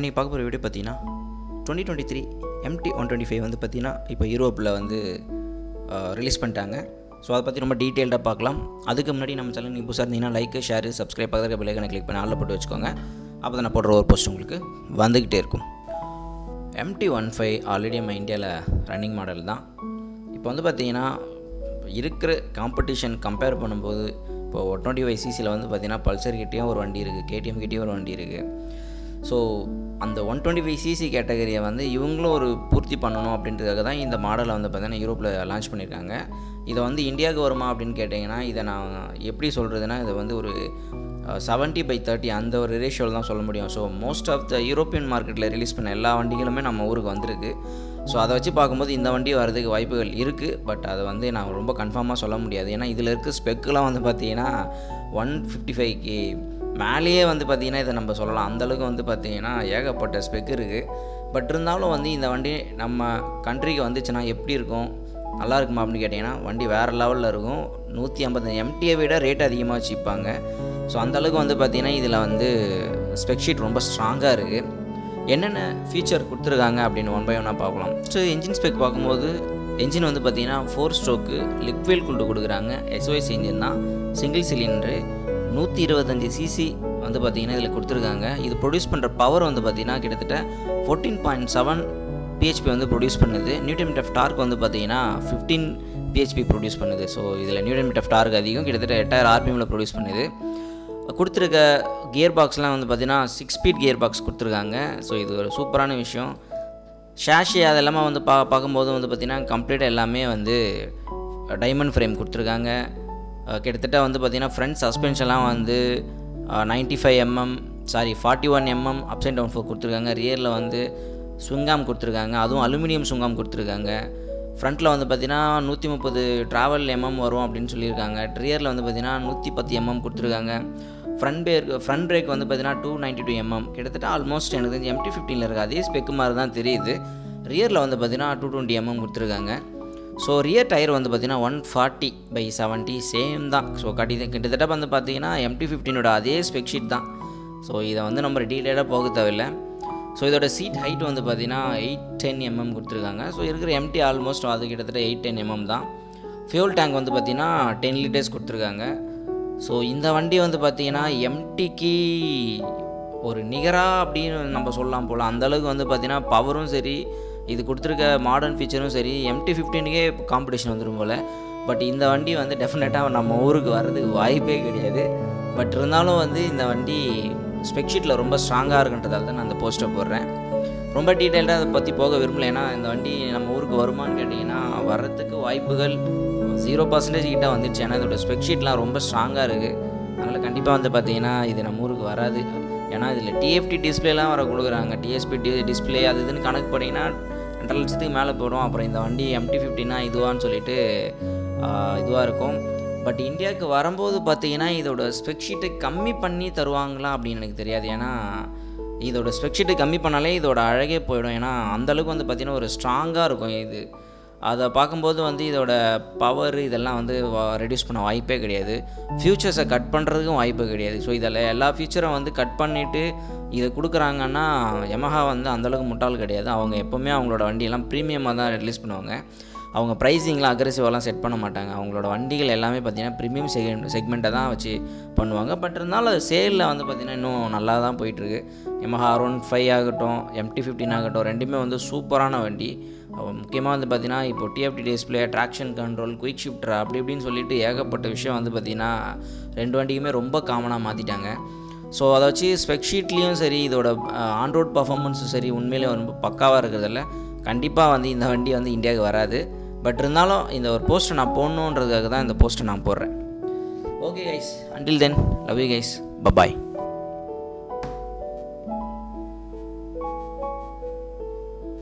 இன்றைக்கி பார்க்க போகிற வீடியோ பார்த்தீங்கன்னா twenty twenty three MT one twenty five வந்து பார்த்தீங்கன்னா இப்போ யூரோப்பில் வந்து ரிலீஸ் பண்ணிட்டாங்க ஸோ அதை பற்றி ரொம்ப டீட்டெயில்டாக பார்க்கலாம் அதுக்கு முன்னாடி நம்ம சேனல் நீங்கள் புதுசாக இருந்தீங்கன்னா லைக் ஷேர் சப்ஸ்கிரைப் பக்கத்தில் பிள்ளைகளை கிளிக் பண்ணி ஆளில் போட்டு வச்சுக்கோங்க அப்போ தான் நான் போடுற ஒரு போஸ்ட் உங்களுக்கு வந்துக்கிட்டே இருக்கும் எம்டி ஒன் ஃபைவ் ஆல்ரெடி நம்ம இந்தியாவில் ரன்னிங் மாடல் தான் இப்போ வந்து பார்த்தீங்கன்னா இருக்கிற காம்படிஷன் கம்பேர் பண்ணும்போது இப்போ ஒன் டுவெண்ட்டி ஃபைவ் சிசியில் வந்து பார்த்தீங்கன்னா பல்சர் கிட்டேயும் ஒரு வண்டி இருக்குது கேடிஎம் கிட்டேயும் ஒரு வண்டி இருக்குது ஸோ அந்த ஒன் டுவெண்ட்டி ஃபைவ் சிசி கேட்டகரியை வந்து இவங்களும் ஒரு பூர்த்தி பண்ணணும் அப்படின்றதுக்காக தான் இந்த மாடலை வந்து பார்த்தீங்கன்னா யூரோப்பில் லான்ச் பண்ணியிருக்காங்க இதை வந்து இந்தியாவுக்கு வருமா அப்படின்னு கேட்டிங்கன்னா இதை நான் எப்படி சொல்கிறதுனா இதை வந்து ஒரு செவன்ட்டி பை தேர்ட்டி அந்த ஒரு ரேஷியோவில் தான் சொல்ல முடியும் so most of the European மார்க்கெட்டில் ரிலீஸ் பண்ண எல்லா வண்டிகளுமே நம்ம ஊருக்கு வந்திருக்கு ஸோ அதை வச்சு பார்க்கும்போது இந்த வண்டி வரதுக்கு வாய்ப்புகள் இருக்குது பட் அதை வந்து நான் ரொம்ப கன்ஃபார்மாக சொல்ல முடியாது ஏன்னா இதில் இருக்க ஸ்பெக்கெலாம் வந்து பார்த்தீங்கன்னா ஒன் ஃபிஃப்டி ஃபைவ்க்கு மேலேயே வந்து பார்த்திங்கன்னா இதை நம்ம சொல்லலாம் அந்தளவுக்கு வந்து பார்த்திங்கன்னா ஏகப்பட்ட ஸ்பெக் இருக்குது பட் இருந்தாலும் வந்து இந்த வண்டி நம்ம கண்ட்ரிக்கு வந்துச்சுன்னா எப்படி இருக்கும் நல்லா இருக்குமா அப்படின்னு கேட்டிங்கன்னா வண்டி வேறு லெவலில் இருக்கும் நூற்றி ஐம்பது எம்டியை விட ரேட் அதிகமாக வச்சுப்பாங்க ஸோ அந்தளவுக்கு வந்து பார்த்திங்கன்னா இதில் வந்து ஸ்பெக்ஷீட் ரொம்ப ஸ்ட்ராங்காக இருக்குது என்னென்ன ஃபீச்சர் கொடுத்துருக்காங்க அப்படின்னு ஒன் பை ஒன்னாக பார்க்கலாம் ஸோ இன்ஜின் ஸ்பெக் பார்க்கும்போது என்ஜின் வந்து பார்த்திங்கன்னா ஃபோர் ஸ்ட்ரோக்கு லிக்வில் குண்டு கொடுக்குறாங்க எஸ்ஒஎஸ் இன்ஜின் தான் சிங்கிள் சிலிண்டரு நூற்றி இருபத்தஞ்சி சிசி வந்து பார்த்திங்கன்னா இதில் கொடுத்துருக்காங்க இது ப்ரொடியூஸ் பண்ணுற பவர் வந்து பார்த்திங்கன்னா கிட்டத்தட்ட ஃபோர்டீன் பாயிண்ட் செவன் பிஹெச்பி வந்து ப்ரொடியூஸ் பண்ணுது நியூட்டன் மீட் ஆஃப் டார்க் வந்து பார்த்திங்கன்னா ஃபிஃப்டீன் பிஹெச்பி ப்ரொடியூஸ் பண்ணுது ஸோ இதில் நியூட்டன் மீட் ஆஃப் டார்க் அதிகம் கிட்டத்தட்ட எட்டாயிரம் ஆர்பிஎம்மில் ப்ரொடியூஸ் பண்ணுது கொடுத்துருக்க கியர் பாக்ஸ்லாம் வந்து பார்த்திங்கன்னா சிக்ஸ் ஸ்பீட் கியர் பாக்ஸ் கொடுத்துருக்காங்க ஸோ இது ஒரு சூப்பரான விஷயம் ஷாஷி அதெல்லாமே வந்து பா பார்க்கும்போது வந்து பார்த்திங்கன்னா கம்ப்ளீட்டாக எல்லாமே வந்து டைமண்ட் ஃப்ரேம் கொடுத்துருக்காங்க கிட்டத்தட்ட வந்து பார்த்திங்கன்னா ஃப்ரண்ட் சஸ்பென்ஷன்லாம் வந்து ninety five MM sorry forty one MM upside down fork கொடுத்துருக்காங்க ரியரில் வந்து சுங்காம் கொடுத்துருக்காங்க அதுவும் அலுமினியம் சுங்காம் கொடுத்துருக்காங்க ஃப்ரண்ட்டில் வந்து பார்த்திங்கன்னா நூற்றி முப்பது ட்ராவல் எம்எம் வரும் அப்படின்னு சொல்லியிருக்காங்க ரியரில் வந்து பார்த்திங்கன்னா நூற்றி பத்து எம்எம் கொடுத்துருக்காங்க ஃப்ரண்ட் பிரேக் ஃப்ரண்ட் பிரேக் வந்து பார்த்தீங்கன்னா டூ நைன்ட்டி டூ எம்எம் கிட்டத்தட்ட ஆல்மோஸ்ட் எனக்கு தெரிஞ்சு எம்டி ஃபிஃப்டினில் இருக்க அதே ஸ்பெக்கு மாதிரி தான் தெரியுது ரியரில் வந்து பார்த்தீங்கன்னா டூ டுவெண்ட்டி எம்எம் கொடுத்துருக்காங்க ஸோ ரியர் டயர் வந்து பார்த்தீங்கன்னா one forty by seventy same தான் ஸோ கட்டி கிட்டத்தட்ட வந்து பார்த்தீங்கன்னா எம்டி ஃபிஃப்டினோட அதே ஸ்பெக் ஷீட் தான் ஸோ இதை வந்து நம்ம டீட்டெயிலாக போக தேவையில்லை ஸோ இதோட சீட் ஹைட் வந்து பார்த்தீங்கன்னா எயிட் டென் எம்எம் கொடுத்துருக்காங்க ஸோ இருக்கிற எம்டி ஆல்மோஸ்ட் அது கிட்டத்தட்ட எயிட் டென் எம்எம் தான் ஃபியூல் டேங்க் வந்து பார்த்தீங்கன்னா டென் லிட்டர்ஸ் கொடுத்துருக்காங்க ஸோ இந்த வண்டி வந்து பார்த்திங்கன்னா எம்டிக்கு ஒரு நிகராக அப்படின்னு நம்ம சொல்லலாம் போல் அந்தளவுக்கு வந்து பார்த்திங்கன்னா பவரும் சரி இது கொடுத்துருக்க மாடர்ன் ஃபீச்சரும் சரி எம்டி ஃபிஃப்டீனுக்கே காம்படிஷன் வந்துடும் போல் பட் இந்த வண்டி வந்து டெஃபினட்டாக நம்ம ஊருக்கு வர்றதுக்கு வாய்ப்பே கிடையாது பட் இருந்தாலும் வந்து இந்த வண்டி ஸ்பெக்ஷீட்டில் ரொம்ப ஸ்ட்ராங்காக இருக்குன்றதால தான் நான் அந்த போஸ்ட்டை போடுறேன் ரொம்ப டீட்டெயில்டாக அதை பற்றி போக விரும்பல ஏன்னா இந்த வண்டி நம்ம ஊருக்கு வருமானு கேட்டிங்கன்னா வர்றதுக்கு வாய்ப்புகள் ஜீரோ பர்சன்டேஜ் கிட்ட வந்துடுச்சு ஏன்னா இதோட ஸ்பெக்ஷீட்லாம் ரொம்ப ஸ்ட்ராங்காக இருக்குது அதனால் கண்டிப்பாக வந்து பார்த்தீங்கன்னா இது நம்ம ஊருக்கு வராது ஏன்னா இதில் டிஎஃப்டி டிஸ்பிளேலாம் வர கொடுக்குறாங்க டிஎஸ்பி டி டிஸ்பிளே அது இதுன்னு கணக்கு பண்ணிங்கன்னா ரெண்டரை லட்சத்துக்கு மேலே போயிடும் அப்புறம் இந்த வண்டி எம்டி ஃபிஃப்டினா இதுவான்னு சொல்லிட்டு இதுவாக இருக்கும் பட் இந்தியாவுக்கு வரும்போது பார்த்தீங்கன்னா இதோட ஸ்பெக்ஷீட்டை கம்மி பண்ணி தருவாங்களா அப்படின்னு எனக்கு தெரியாது ஏன்னா இதோட ஸ்பெக்ஷீட்டு கம்மி பண்ணாலே இதோட அழகே போயிடும் ஏன்னா அந்தளவுக்கு வந்து பார்த்திங்கன்னா ஒரு ஸ்ட்ராங்காக இருக்கும் இது அதை பார்க்கும்போது வந்து இதோட பவர் இதெல்லாம் வந்து ரெடியூஸ் பண்ண வாய்ப்பே கிடையாது ஃப்யூச்சர்ஸை கட் பண்ணுறதுக்கும் வாய்ப்பு கிடையாது ஸோ இதில் எல்லா ஃபியூச்சரும் வந்து கட் பண்ணிவிட்டு இதை கொடுக்குறாங்கன்னா யமஹா வந்து அந்தளவுக்கு முட்டாள் கிடையாது அவங்க எப்போவுமே அவங்களோட வண்டியெல்லாம் ப்ரீமியமாக தான் ரிலீஸ் பண்ணுவாங்க அவங்க ப்ரைஸிங்லாம் அக்ரெசிவாலாம் செட் பண்ண மாட்டாங்க அவங்களோட வண்டிகள் எல்லாமே பார்த்திங்கன்னா ப்ரீமியம் செகண்ட் செக்மெண்ட்டை தான் வச்சு பண்ணுவாங்க பட் இருந்தாலும் அது சேலில் வந்து பார்த்திங்கன்னா இன்னும் நல்லா தான் போயிட்டுருக்கு எமஹா ஆர் ஒன் ஃபைவ் ஆகட்டும் எம்டி ஃபிஃப்டின் ஆகட்டும் ரெண்டுமே வந்து சூப்பரான வண்டி முக்கியமாக வந்து பார்த்திங்கன்னா இப்போ TFT display traction control quick shifter அப்படி இப்படின்னு சொல்லிட்டு ஏகப்பட்ட விஷயம் வந்து பார்த்திங்கன்னா ரெண்டு வண்டிக்குமே ரொம்ப காமனாக மாற்றிட்டாங்க ஸோ அதை வச்சு ஸ்பெக் ஷீட்லேயும் சரி இதோட ஆன்ரோட் பர்ஃபார்மன்ஸும் சரி உண்மையிலே ரொம்ப பக்காவாக இருக்கிறதில்ல கண்டிப்பாக வந்து இந்த வண்டி வந்து இந்தியாவுக்கு வராது பட் இருந்தாலும் இந்த ஒரு போஸ்ட்டை நான் போடணுன்றதுக்காக தான் இந்த போஸ்ட்டை நான் போடுறேன் okay guys until then love you guys bye bye